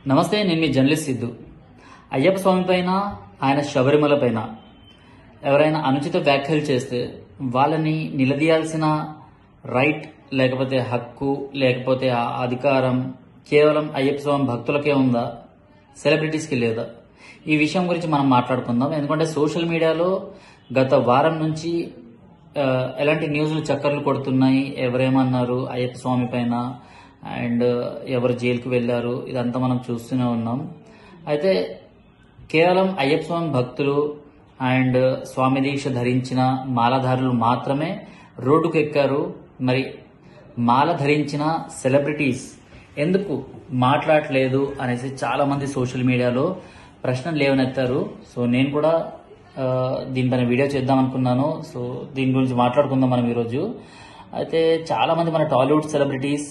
నమస్తే నేను మీ జర్నలిస్ట్ సిద్ధు అయ్యప్ప స్వామి పైన ఆయన శబరిమల పైన ఎవరైనా అనుచిత వ్యాఖ్యలు చేస్తే వాళ్ళని నిలదీయాల్సిన రైట్ లేకపోతే హక్కు లేకపోతే ఆ అధికారం కేవలం అయ్యప్ప స్వామి భక్తులకే ఉందా సెలబ్రిటీస్కి లేదా ఈ విషయం గురించి మనం మాట్లాడుకుందాం ఎందుకంటే సోషల్ మీడియాలో గత వారం నుంచి ఆ, ఎలాంటి న్యూస్లు చక్కర్లు కొడుతున్నాయి ఎవరేమన్నారు అయ్యప్ప స్వామి పైన అండ్ ఎవరు జైలుకి వెళ్ళారు ఇదంతా మనం చూస్తూనే ఉన్నాం అయితే కేవలం అయ్యప్ప స్వామి భక్తులు అండ్ స్వామి దీక్ష ధరించిన మాలధారులు మాత్రమే రోడ్డుకు ఎక్కారు మరి మాల ధరించిన సెలబ్రిటీస్ ఎందుకు మాట్లాడలేదు అనేసి చాలా మంది సోషల్ మీడియాలో ప్రశ్నలు లేవనెత్తారు సో నేను కూడా ఆ, దీనిపైన వీడియో చేద్దాం అనుకున్నాను సో దీని గురించి మాట్లాడుకుందాం మనం ఈరోజు అయితే చాలా మంది మన టాలీవుడ్ సెలబ్రిటీస్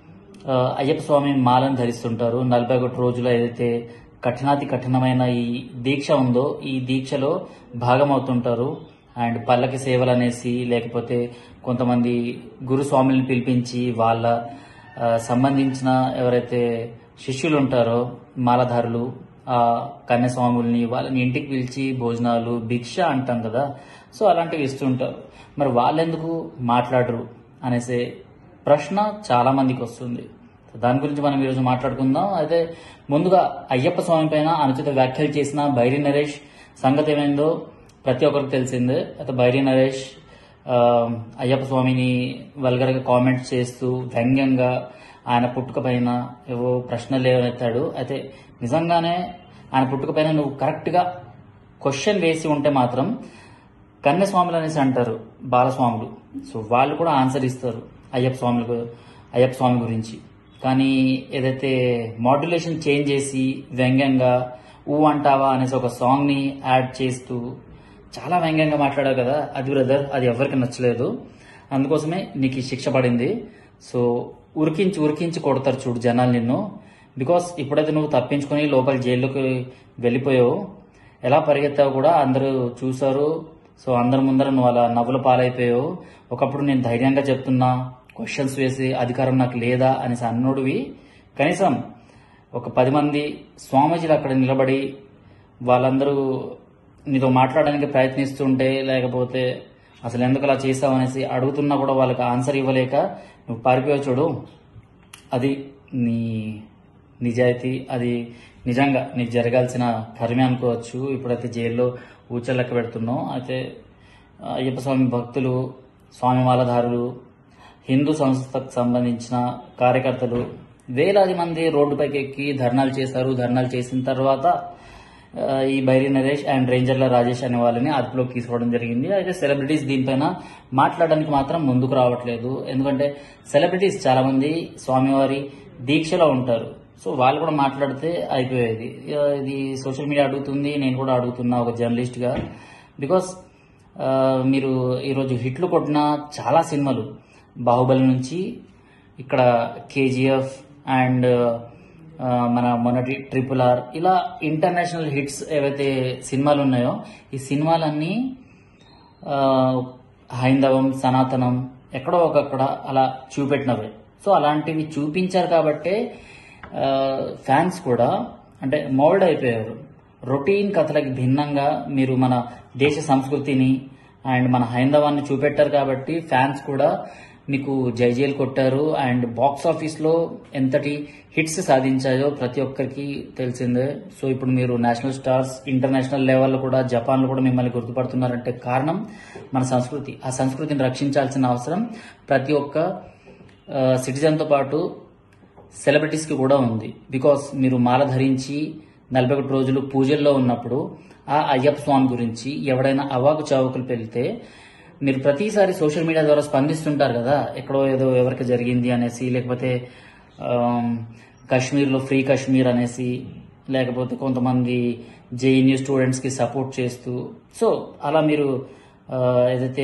ఆ, అయ్యప్ప స్వామి మాలను ధరిస్తుంటారు నలభై ఒకటి రోజులు ఏదైతే కఠినాతి కఠినమైన ఈ దీక్ష ఉందో ఈ దీక్షలో భాగమవుతుంటారు అండ్ పల్లకి సేవలు అనేసి లేకపోతే కొంతమంది గురుస్వాములను పిలిపించి వాళ్ళ ఆ, సంబంధించిన ఎవరైతే శిష్యులు ఉంటారో మాలధారులు ఆ కన్యాస్వాముల్ని వాళ్ళని ఇంటికి పిలిచి భోజనాలు భిక్ష అంటాం కదా సో అలాంటివి ఇస్తుంటారు మరి వాళ్ళెందుకు మాట్లాడరు అనేసే ప్రశ్న చాలా మందికి వస్తుంది దాని గురించి మనం ఈరోజు మాట్లాడుకుందాం అయితే ముందుగా అయ్యప్ప స్వామి పైన అనుచిత వ్యాఖ్యలు చేసిన బైరి నరేష్ సంగతి ఏమైందో ప్రతి ఒక్కరికి తెలిసిందే అయితే బైరి నరేష్ ఆ, అయ్యప్ప స్వామిని వల్గర్గా కామెంట్స్ చేస్తూ వ్యంగ్యంగా ఆయన పుట్టుక పైన ఏవో ప్రశ్నలు లేవనెత్తాడు అయితే నిజంగానే ఆయన పుట్టుక పైన నువ్వు కరెక్ట్గా క్వశ్చన్ వేసి ఉంటే మాత్రం కన్యస్వాములు అనేసి అంటారు బాలస్వాములు సో వాళ్ళు కూడా ఆన్సర్ ఇస్తారు అయ్యప్ప స్వాములకు అయ్యప్ప స్వామి గురించి కానీ ఏదైతే మాడ్యులేషన్ చేంజ్ చేసి వ్యంగ్యంగా ఊ అంటావా అనేసి ఒక సాంగ్ని యాడ్ చేస్తూ చాలా వ్యంగ్యంగా మాట్లాడావు కదా అది బ్రదర్ అది ఎవరికి నచ్చలేదు అందుకోసమే నీకు ఈ శిక్ష పడింది సో ఉరికించి ఉరికించి కొడతారు చూడు జనాలు నిన్ను బికాస్ ఇప్పుడైతే నువ్వు తప్పించుకొని లోపల జైల్లోకి వెళ్ళిపోయావు ఎలా పరిగెత్తావు కూడా అందరూ చూసారు సో అందరి ముందర నువ్వు అలా నవ్వుల పాలైపోయావు ఒకప్పుడు నేను ధైర్యంగా చెప్తున్నా క్వశ్చన్స్ వేసి అధికారం నాకు లేదా అనేసి అన్నోడివి కనీసం ఒక పది మంది స్వామీజీలు అక్కడ నిలబడి వాళ్ళందరూ నీతో మాట్లాడడానికి ప్రయత్నిస్తుంటే లేకపోతే అసలు ఎందుకు అలా చేసావు అనేసి అడుగుతున్నా కూడా వాళ్ళకి ఆన్సర్ ఇవ్వలేక నువ్వు పారిపోయావు చూడు అది నీ నిజాయితీ అది నిజంగా నీకు జరగాల్సిన కర్మే అనుకోవచ్చు ఇప్పుడైతే జైల్లో ఊచలెక్క పెడుతున్నావు అయితే ఆ, అయ్యప్ప స్వామి భక్తులు స్వామి మాలధారులు హిందూ సంస్థకు సంబంధించిన కార్యకర్తలు వేలాది మంది రోడ్డుపైకి ఎక్కి ధర్నాలు చేశారు ధర్నాలు చేసిన తర్వాత ఆ, ఈ బైరి నరేష్ అండ్ రేంజర్ల రాజేష్ అనే వాళ్ళని అదుపులోకి తీసుకోవడం జరిగింది అయితే సెలబ్రిటీస్ దీనిపైన మాట్లాడడానికి మాత్రం ముందుకు రావట్లేదు ఎందుకంటే సెలబ్రిటీస్ చాలా మంది స్వామివారి దీక్షలో ఉంటారు సో వాళ్ళు కూడా మాట్లాడితే అయిపోయేది ఇక ఇది సోషల్ మీడియా అడుగుతుంది నేను కూడా అడుగుతున్నా ఒక జర్నలిస్ట్గా బికాస్ మీరు ఈరోజు హిట్లు కొట్టిన చాలా సినిమాలు బాహుబలి నుంచి ఇక్కడ కేజీఎఫ్ అండ్ ఆ, మన మొన్నటి ట్రిపుల్ ఆర్ ఇలా ఇంటర్నేషనల్ హిట్స్ ఏవైతే సినిమాలు ఉన్నాయో ఈ సినిమాలన్నీ ఆ, హైందవం సనాతనం ఎక్కడో ఒకక్కడ అలా చూపెట్టినవే సో అలాంటివి చూపించారు కాబట్టే ఫ్యాన్స్ కూడా అంటే మోల్డ్ అయిపోయారు రొటీన్ కథలకి భిన్నంగా మీరు మన దేశ సంస్కృతిని అండ్ మన హైందవాన్ని చూపెట్టారు కాబట్టి ఫ్యాన్స్ కూడా మీకు జైజేలు కొట్టారు అండ్ బాక్స్ ఆఫీస్లో ఎంతటి హిట్స్ సాధించాయో ప్రతి ఒక్కరికి తెలిసిందే సో ఇప్పుడు మీరు నేషనల్ స్టార్స్ ఇంటర్నేషనల్ లెవెల్లో కూడా జపాన్లో కూడా మిమ్మల్ని గుర్తుపడుతున్నారంటే కారణం మన సంస్కృతి ఆ సంస్కృతిని రక్షించాల్సిన అవసరం ప్రతి ఒక్క సిటిజన్తో పాటు సెలబ్రిటీస్కి కూడా ఉంది బికాస్ మీరు మాల ధరించి నలభై ఒకటి రోజులు పూజల్లో ఉన్నప్పుడు ఆ అయ్యప్ప స్వామి గురించి ఎవడైనా అవాకు చావుకులు పెళ్తే మీరు ప్రతిసారి సోషల్ మీడియా ద్వారా స్పందిస్తుంటారు కదా ఎక్కడో ఏదో ఎవరికి జరిగింది అనేసి లేకపోతే ఆమ్, కాశ్మీర్లో ఫ్రీ కాశ్మీర్ అనేసి లేకపోతే కొంతమంది జేఎన్యూ స్టూడెంట్స్కి సపోర్ట్ చేస్తూ సో అలా మీరు ఆ, ఏదైతే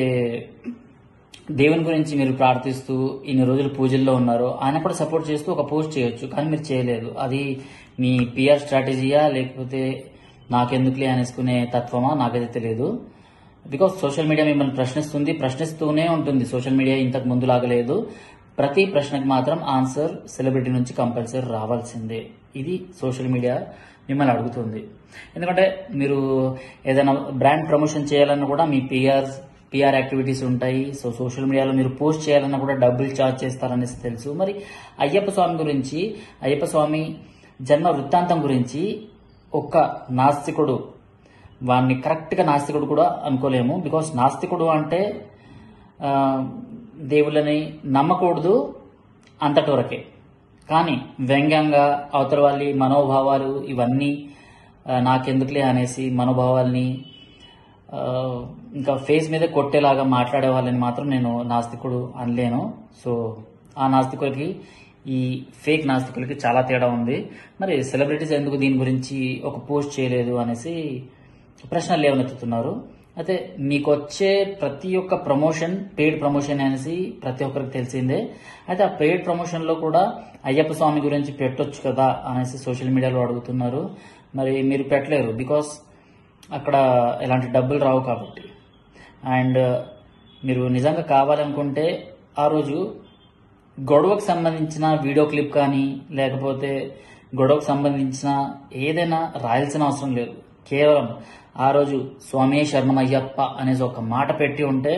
దేవుని గురించి మీరు ప్రార్థిస్తూ ఇన్ని రోజులు పూజల్లో ఉన్నారో ఆయన కూడా సపోర్ట్ చేస్తూ ఒక పోస్ట్ చేయొచ్చు కానీ మీరు చేయలేదు అది మీ పిఆర్ స్ట్రాటజీయా లేకపోతే నాకెందుకులే అనేసుకునే తత్వమా నాకైతే తెలియదు బికాస్ సోషల్ మీడియా మిమ్మల్ని ప్రశ్నిస్తుంది ప్రశ్నిస్తూనే ఉంటుంది సోషల్ మీడియా ఇంతకు ముందు లాగలేదు ప్రతి ప్రశ్నకి మాత్రం ఆన్సర్ సెలబ్రిటీ నుంచి కంపల్సరీ రావాల్సిందే ఇది సోషల్ మీడియా మిమ్మల్ని అడుగుతుంది ఎందుకంటే మీరు ఏదైనా బ్రాండ్ ప్రమోషన్ చేయాలన్నా కూడా మీ పిఆర్ పిఆర్ యాక్టివిటీస్ ఉంటాయి సో సోషల్ మీడియాలో మీరు పోస్ట్ చేయాలన్నా కూడా డబ్బులు ఛార్జ్ చేస్తారనేసి తెలుసు మరి అయ్యప్ప స్వామి గురించి అయ్యప్ప స్వామి జన్మ వృత్తాంతం గురించి ఒక్క నాస్తికుడు వాడిని కరెక్ట్గా నాస్తికుడు కూడా అనుకోలేము బికాస్ నాస్తికుడు అంటే ఆ, దేవుళ్ళని నమ్మకూడదు అంతటి వరకే కానీ వ్యంగ్యంగా అవతల వాళ్ళ మనోభావాలు ఇవన్నీ ఆ, నాకెందుకులే అనేసి మనోభావాల్ని ఆ, ఇంకా ఫేస్ మీద కొట్టేలాగా మాట్లాడే వాళ్ళని మాత్రం నేను నాస్తికుడు అనలేను సో ఆ నాస్తికులకి ఈ ఫేక్ నాస్తికులకి చాలా తేడా ఉంది మరి సెలబ్రిటీస్ ఎందుకు దీని గురించి ఒక పోస్ట్ చేయలేదు అనేసి ప్రశ్నలు లేవనెత్తుతున్నారు అయితే మీకు వచ్చే ప్రతి ఒక్క ప్రమోషన్ పెయిడ్ ప్రమోషన్ అనేసి ప్రతి ఒక్కరికి తెలిసిందే అయితే ఆ పెయిడ్ ప్రమోషన్లో కూడా అయ్యప్ప స్వామి గురించి పెట్టొచ్చు కదా అనేసి సోషల్ మీడియాలో అడుగుతున్నారు మరి మీరు పెట్టలేరు బికాస్ అక్కడ ఎలాంటి డబ్బులు రావు కాబట్టి అండ్ మీరు నిజంగా కావాలనుకుంటే ఆ రోజు గొడవకు సంబంధించిన వీడియో క్లిప్ కానీ లేకపోతే గొడవకు సంబంధించిన ఏదైనా రాయాల్సిన అవసరం లేదు కేవలం ఆ రోజు స్వామి శరణమయ్యప్ప అనేసి ఒక మాట పెట్టి ఉంటే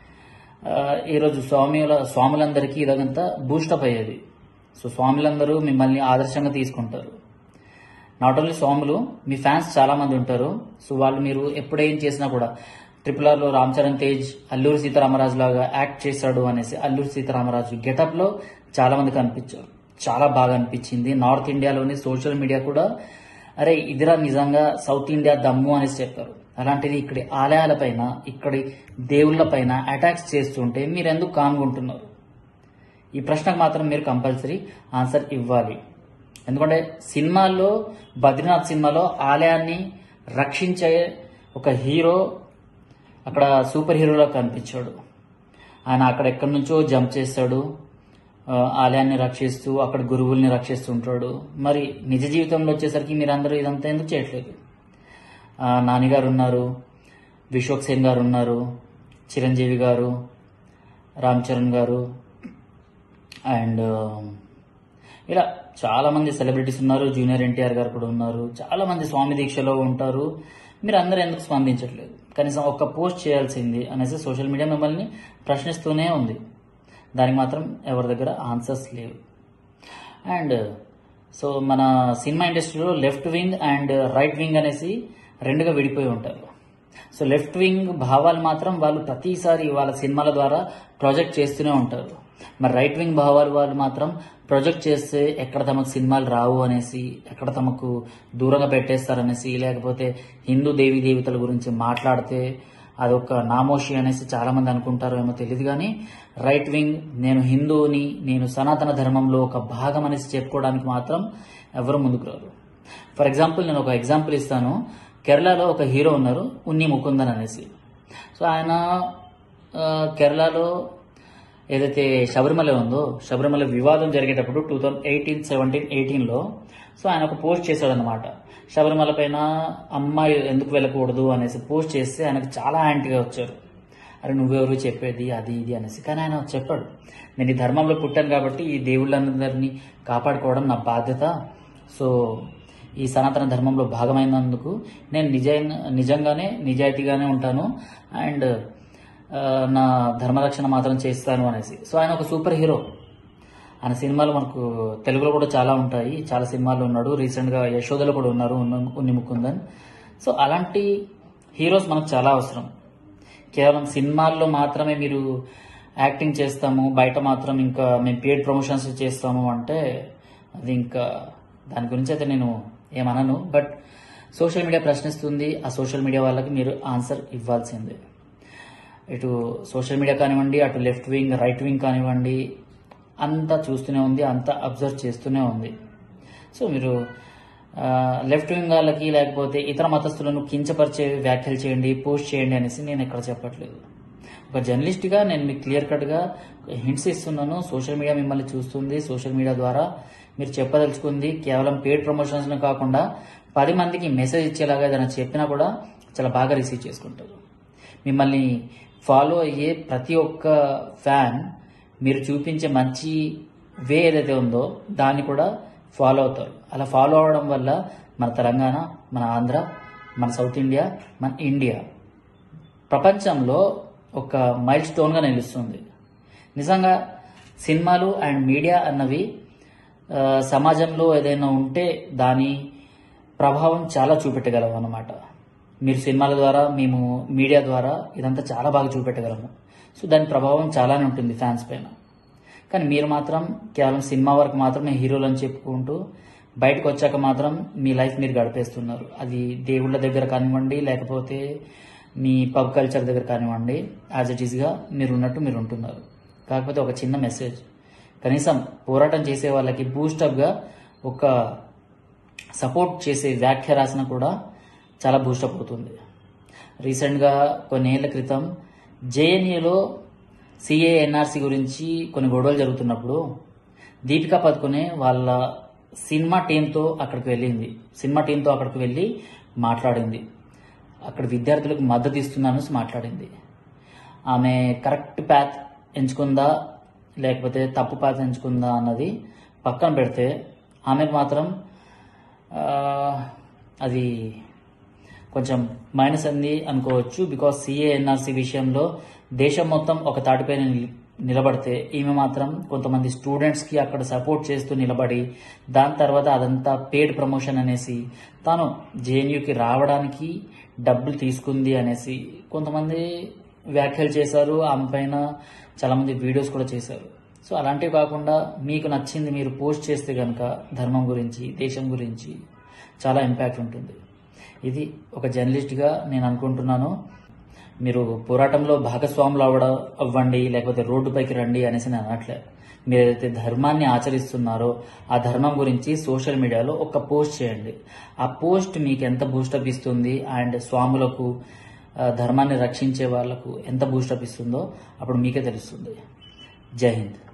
ఆ, ఈరోజు స్వామిల స్వాములందరికీ ఇదంతా బూస్టప్ అయ్యేది సో స్వాములందరూ మిమ్మల్ని ఆదర్శంగా తీసుకుంటారు నాట్ ఓన్లీ స్వాములు మీ ఫ్యాన్స్ చాలా మంది ఉంటారు సో వాళ్ళు మీరు ఎప్పుడేం చేసినా కూడా ట్రిపుల్ ఆర్ లో రామ్ చరణ్ తేజ్ అల్లూరి సీతారామరాజు లాగా యాక్ట్ చేశాడు అనేసి అల్లూరి సీతారామరాజు గెటప్ లో చాలా మంది కనిపించారు చాలా బాగా అనిపించింది నార్త్ ఇండియాలోని సోషల్ మీడియా కూడా అరే ఇదిరా నిజంగా సౌత్ ఇండియా దమ్ము అనేసి చెప్పారు అలాంటిది ఇక్కడి ఆలయాలపైన ఇక్కడి దేవుళ్ళపైన అటాక్స్ చేస్తుంటే మీరు ఎందుకు కానుకుంటున్నారు ఈ ప్రశ్నకు మాత్రం మీరు కంపల్సరీ ఆన్సర్ ఇవ్వాలి ఎందుకంటే సినిమాల్లో బద్రీనాథ్ సినిమాలో ఆలయాన్ని రక్షించే ఒక హీరో అక్కడ సూపర్ హీరోలా కనిపించాడు ఆయన అక్కడ ఎక్కడి నుంచో జంప్ చేస్తాడు ఆ, ఆలయాన్ని రక్షిస్తూ అక్కడ గురువుల్ని రక్షిస్తుంటాడు మరి నిజ జీవితంలో వచ్చేసరికి మీరందరూ ఇదంతా ఎందుకు చేయట్లేదు ఆ, నానిగారు ఉన్నారు విశ్వక్ సేన్ గారు ఉన్నారు చిరంజీవి గారు రామ్ చరణ్ గారు అండ్ ఇలా చాలా మంది సెలబ్రిటీస్ ఉన్నారు జూనియర్ ఎన్టీఆర్ గారు కూడా ఉన్నారు చాలా మంది స్వామి దీక్షలో ఉంటారు మీరు అందరూ ఎందుకు స్పందించట్లేదు కనీసం ఒక్క పోస్ట్ చేయాల్సింది అనేసి సోషల్ మీడియా మిమ్మల్ని ప్రశ్నిస్తూనే ఉంది దానికి మాత్రం ఎవరి దగ్గర ఆన్సర్స్ లేవు అండ్ సో మన సినిమా ఇండస్ట్రీలో left wing and right wing అనేసి రెండుగా విడిపోయి ఉంటారు సో లెఫ్ట్ వింగ్ భావాలు మాత్రం వాళ్ళు ప్రతిసారి వాళ్ళ సినిమాల ద్వారా ప్రొజెక్ట్ చేస్తూనే ఉంటారు మరి రైట్ వింగ్ భావాలు వాళ్ళు మాత్రం ప్రొజెక్ట్ చేస్తే ఎక్కడ తమకు సినిమాలు రావు అనేసి ఎక్కడ తమకు దూరంగా పెట్టేస్తారనేసి లేకపోతే హిందూ దేవి దేవతల గురించి మాట్లాడితే అదొక నామోషి అనేసి చాలా మంది అనుకుంటారో ఏమో తెలియదు కానీ రైట్ వింగ్ నేను హిందువుని నేను సనాతన ధర్మంలో ఒక భాగం అనేసి చెప్పుకోవడానికి మాత్రం ఎవరు ముందుకు రారు ఫర్ ఎగ్జాంపుల్ నేను ఒక ఎగ్జాంపుల్ ఇస్తాను కేరళలో ఒక హీరో ఉన్నారు ఉన్ని ముకుందన్ అనేసి సో ఆయన ఆ, కేరళలో ఏదైతే శబరిమల ఉందో శబరిమల వివాదం జరిగేటప్పుడు టూ థౌజండ్ ఎయిటీన్ సెవెంటీన్ ఎయిటీన్లో సో ఆయన ఒక పోస్ట్ చేశాడు అనమాట శబరిమల పైన అమ్మాయి ఎందుకు వెళ్ళకూడదు అనేసి పోస్ట్ చేస్తే ఆయనకు చాలా యాంటీగా వచ్చారు అరే నువ్వెవరు చెప్పేది అది ఇది అనేసి కానీ ఆయన చెప్పాడు నేను ఈ ధర్మంలో పుట్టాను కాబట్టి ఈ దేవుళ్ళందరినీ కాపాడుకోవడం నా బాధ్యత సో ఈ సనాతన ధర్మంలో భాగమైనందుకు నేను నిజ నిజంగానే నిజాయితీగానే ఉంటాను అండ్ ఆ, నా ధర్మరక్షణ మాత్రం చేస్తాను అనేసి సో ఆయన ఒక సూపర్ హీరో ఆయన సినిమాలు మనకు తెలుగులో కూడా చాలా ఉంటాయి చాలా సినిమాలు ఉన్నాడు రీసెంట్గా యశోదలో కూడా ఉన్నారు ఉన్న- ఉన్ని ముకుందన్ సో అలాంటి హీరోస్ మనకు చాలా అవసరం కేవలం సినిమాల్లో మాత్రమే మీరు యాక్టింగ్ చేస్తాము బయట మాత్రం ఇంకా మేము పేడ్ ప్రమోషన్స్ చేస్తాము అంటే అది ఇంకా దాని గురించి అయితే నేను ఏమనను బట్ సోషల్ మీడియా ప్రశ్నిస్తుంది ఆ సోషల్ మీడియా వాళ్ళకి మీరు ఆన్సర్ ఇవ్వాల్సిందే ఇటు సోషల్ మీడియా కానివ్వండి అటు లెఫ్ట్ వింగ్ రైట్ వింగ్ కానివ్వండి అంతా చూస్తూనే ఉంది అంతా అబ్జర్వ్ చేస్తూనే ఉంది సో మీరు ఆ, లెఫ్ట్ వింగ్ వాళ్ళకి లేకపోతే ఇతర మతస్థులను కించపరిచే వ్యాఖ్యలు చేయండి పోస్ట్ చేయండి అనేసి నేను ఎక్కడ చెప్పట్లేదు ఒక జర్నలిస్ట్గా నేను మీకు క్లియర్ కట్గా హింట్స్ ఇస్తున్నాను సోషల్ మీడియా మిమ్మల్ని చూస్తుంది సోషల్ మీడియా ద్వారా మీరు చెప్పదలుచుకుంది కేవలం పేడ్ ప్రమోషన్స్ కాకుండా పది మందికి మెసేజ్ ఇచ్చేలాగా ఏదైనా చెప్పినా కూడా చాలా బాగా రిసీవ్ చేసుకుంటారు మిమ్మల్ని ఫాలో అయ్యే ప్రతి ఒక్క ఫ్యాన్ మీరు చూపించే మంచి వే ఏదైతే ఉందో దాన్ని కూడా ఫాలో అవుతారు అలా ఫాలో అవడం వల్ల మన తెలంగాణ మన ఆంధ్ర మన సౌత్ ఇండియా మన ఇండియా ప్రపంచంలో ఒక మైల్ స్టోన్గా నిలుస్తుంది నిజంగా సినిమాలు అండ్ మీడియా అన్నవి ఆ, సమాజంలో ఏదైనా ఉంటే దాని ప్రభావం చాలా చూపెట్టగలము అన్నమాట మీరు సినిమాల ద్వారా మేము మీడియా ద్వారా ఇదంతా చాలా బాగా చూపెట్టగలము సో దాని ప్రభావం చాలానే ఉంటుంది ఫ్యాన్స్ పైన కానీ మీరు మాత్రం కేవలం సినిమా వరకు మాత్రమే హీరోలు అని చెప్పుకుంటూ బయటకు వచ్చాక మాత్రం మీ లైఫ్ మీరు గడిపేస్తున్నారు అది దేవుళ్ళ దగ్గర కానివ్వండి లేకపోతే మీ పబ్ కల్చర్ దగ్గర కానివ్వండి యాజ్ ఇట్ ఈస్గా మీరు ఉన్నట్టు మీరు ఉంటున్నారు కాకపోతే ఒక చిన్న మెసేజ్ కనీసం పోరాటం చేసే వాళ్ళకి బూస్టప్గా ఒక సపోర్ట్ చేసే వ్యాఖ్య రాసిన కూడా చాలా బూస్టప్ అవుతుంది రీసెంట్గా కొన్ని ఏళ్ల క్రితం జేఎన్యూలో సిఏ ఎన్ఆర్సీ గురించి కొన్ని గొడవలు జరుగుతున్నప్పుడు దీపికా పదుకునే వాళ్ళ సినిమా టీంతో అక్కడికి వెళ్ళింది సినిమా టీంతో అక్కడికి వెళ్ళి మాట్లాడింది అక్కడ విద్యార్థులకు మద్దతు ఇస్తున్నాను మాట్లాడింది ఆమె కరెక్ట్ ప్యాత్ ఎంచుకుందా లేకపోతే తప్పు ప్యాత్ ఎంచుకుందా అన్నది పక్కన పెడితే ఆమెకు మాత్రం ఆ, అది కొంచెం మైనస్ అంది అనుకోవచ్చు బికాస్ సిఏ ఎన్ఆర్సీ విషయంలో దేశం మొత్తం ఒక తాటిపైన నిల్- నిలబడితే ఈమె మాత్రం కొంతమంది స్టూడెంట్స్ కి అక్కడ సపోర్ట్ చేస్తూ నిలబడి దాని తర్వాత అదంతా పేడ్ ప్రమోషన్ అనేసి తాను జేఎన్యూకి రావడానికి డబ్బులు తీసుకుంది అనేసి కొంతమంది వ్యాఖ్యలు చేశారు ఆమె పైన చాలా మంది వీడియోస్ కూడా చేశారు సో అలాంటివి కాకుండా మీకు నచ్చింది మీరు పోస్ట్ చేస్తే కనుక ధర్మం గురించి దేశం గురించి చాలా ఇంపాక్ట్ ఉంటుంది ఇది ఒక జర్నలిస్ట్గా నేను అనుకుంటున్నాను మీరు పోరాటంలో భాగస్వాములు అవ్వడం అవ్వండి లేకపోతే రోడ్డుపైకి రండి అనేసి నేను అనట్లే మీరు ఏదైతే ధర్మాన్ని ఆచరిస్తున్నారో ఆ ధర్మం గురించి సోషల్ మీడియాలో ఒక పోస్ట్ చేయండి ఆ పోస్ట్ మీకు ఎంత బూస్టప్ ఇస్తుంది అండ్ స్వాములకు ఆ, ధర్మాన్ని రక్షించే వాళ్లకు ఎంత బూస్టప్ ఇస్తుందో అప్పుడు మీకే తెలుస్తుంది జై హింద్